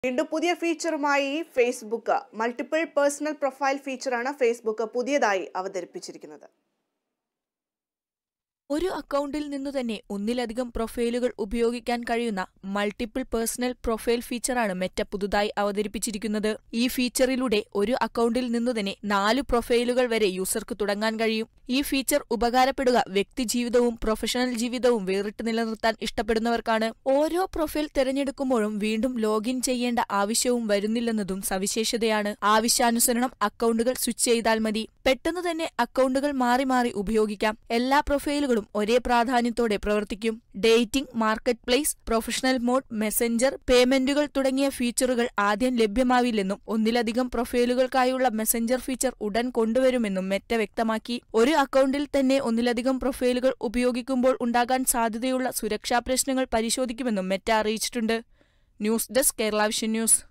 വീണ്ടും പുതിയ ഫീച്ചറുമായി ഫേസ്ബുക്ക് മൾട്ടിപ്പിൾ പേഴ്സണൽ പ്രൊഫൈൽ ഫീച്ചറാണ് ഫേസ്ബുക്ക് പുതിയതായി അവതരിപ്പിച്ചിരിക്കുന്നത് ഒരു അക്കൗണ്ടിൽ നിന്നു തന്നെ ഒന്നിലധികം പ്രൊഫൈലുകൾ ഉപയോഗിക്കാൻ കഴിയുന്ന മൾട്ടിപ്പിൾ പേഴ്സണൽ പ്രൊഫൈൽ ഫീച്ചറാണ് മെറ്റ പുതുതായി അവതരിപ്പിച്ചിരിക്കുന്നത് ഈ ഫീച്ചറിലൂടെ ഒരു അക്കൗണ്ടിൽ നിന്നു തന്നെ നാല് പ്രൊഫൈലുകൾ വരെ യൂസർക്ക് തുടങ്ങാൻ കഴിയും ഈ ഫീച്ചർ ഉപകാരപ്പെടുക വ്യക്തിജീവിതവും പ്രൊഫഷണൽ ജീവിതവും വേറിട്ട് നിലനിർത്താൻ ഇഷ്ടപ്പെടുന്നവർക്കാണ് ഓരോ പ്രൊഫൈൽ തിരഞ്ഞെടുക്കുമ്പോഴും വീണ്ടും ലോഗിൻ ചെയ്യേണ്ട ആവശ്യവും വരുന്നില്ലെന്നതും സവിശേഷതയാണ് ആവശ്യാനുസരണം അക്കൗണ്ടുകൾ സ്വിച്ച് ചെയ്താൽ മതി പെട്ടെന്ന് തന്നെ അക്കൗണ്ടുകൾ മാറി മാറി ഉപയോഗിക്കാം എല്ലാ പ്രൊഫൈലുകളും ഒരേ പ്രാധാന്യത്തോടെ പ്രവർത്തിക്കും dating marketplace professional mode messenger പേയ്മെന്റുകൾ തുടങ്ങിയ ഫീച്ചറുകൾ ആദ്യം ലഭ്യമാവില്ലെന്നും ഒന്നിലധികം പ്രൊഫൈലുകൾക്കായുള്ള മെസ്സഞ്ചർ ഫീച്ചർ ഉടൻ കൊണ്ടുവരുമെന്നും മെറ്റ വ്യക്തമാക്കി ഒരു അക്കൗണ്ടിൽ തന്നെ ഒന്നിലധികം പ്രൊഫൈലുകൾ ഉപയോഗിക്കുമ്പോൾ ഉണ്ടാകാൻ സാധ്യതയുള്ള സുരക്ഷാ പ്രശ്നങ്ങൾ പരിശോധിക്കുമെന്നും മെറ്റ അറിയിച്ചിട്ടുണ്ട് news desk Kerala vision news